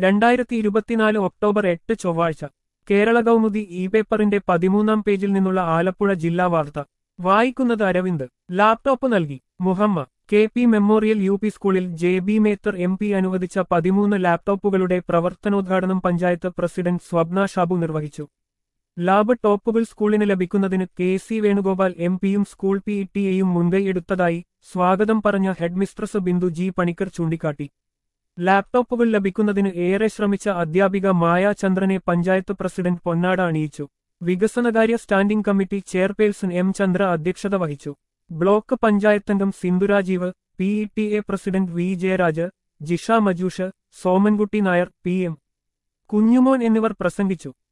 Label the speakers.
Speaker 1: രണ്ടായിരത്തി ഇരുപത്തിനാല് ഒക്ടോബർ എട്ട് ചൊവ്വാഴ്ച കേരള കൗമുദി ഇ പേപ്പറിന്റെ പതിമൂന്നാം പേജിൽ നിന്നുള്ള ആലപ്പുഴ ജില്ലാ വാർത്ത വായിക്കുന്നത് അരവിന്ദ് ലാപ്ടോപ്പ് നൽകി Muhamma K P memorial U P സ്കൂളിൽ J B Mether M P അനുവദിച്ച പതിമൂന്ന് ലാപ്ടോപ്പുകളുടെ പ്രവർത്തനോദ്ഘാടനം പഞ്ചായത്ത് പ്രസിഡന്റ് സ്വപ്ന ഷാബു നിർവഹിച്ചു ലാബ് ടോപ്പുകൾ സ്കൂളിന് ലഭിക്കുന്നതിന് കെ സി വേണുഗോപാൽ എം പിയും സ്കൂൾ പി ടിയെയും മുൻകൈയെടുത്തതായി സ്വാഗതം പറഞ്ഞ ഹെഡ്മിസ്ട്രസ് ബിന്ദു ജി പണിക്കർ ചൂണ്ടിക്കാട്ടി ലാപ്ടോപ്പുകൾ ലഭിക്കുന്നതിന് ഏറെ ശ്രമിച്ച അധ്യാപിക മായ ചന്ദ്രനെ പഞ്ചായത്ത് പ്രസിഡന്റ് പൊന്നാട അണിയിച്ചു വികസനകാര്യ standing committee chairperson M Chandra അധ്യക്ഷത വഹിച്ചു ബ്ലോക്ക് പഞ്ചായത്തംഗം Sindhu Rajeev P E T A president V Jayaraj Jisha Majush Somankutty Nair P M Kunjumon എന്നിവർ പ്രസംഗിച്ചു